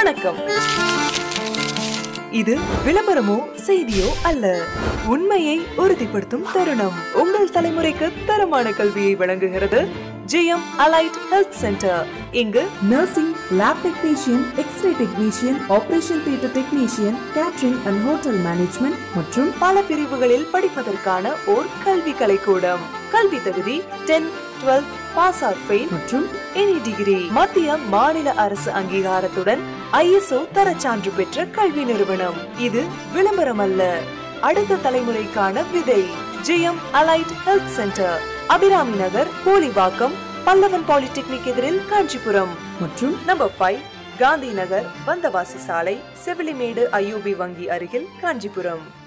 வணக்கம் இது விளம்பரமோ செய்தியோ அல்ல உண்மையை உறுதிப்படுத்தும் தருணம் உங்கள் தலைமுறைக்கு தரமான கல்வியை வழங்குகிறது ஜெயம் அலைட் ஹெல்த் சென்டர் இங்கு nursing lab technician x ray technician operation theatre technician catering and hotel management மற்றும் பல பிரிவுகளில் படிப்பதற்கான ஓர் கல்வி கலைக்கூடம் கல்வி தகுதி ten twelve pass or fail மற்றும் எனி டிகிரி மத்திய மாநில அரசு அங்கீகாரத்துடன் ஐஎஸ்ஓ தரச்சான்று பெற்ற கல்வி நிறுவனம் இது விளம்பரம் அல்ல அடுத்த தலைமுறைக்கான விதை Jayam allied health centre Abirami Nagar Polivakkam Pallavan polytechnic எதிரில் காஞ்சிபுரம் மற்றும் நம்பர் ஃபைவ் காந்தி நகர் வந்தவாசி சாலை செவிலிமேடு ஐயூபி வங்கி அருகில் காஞ்சிபுரம்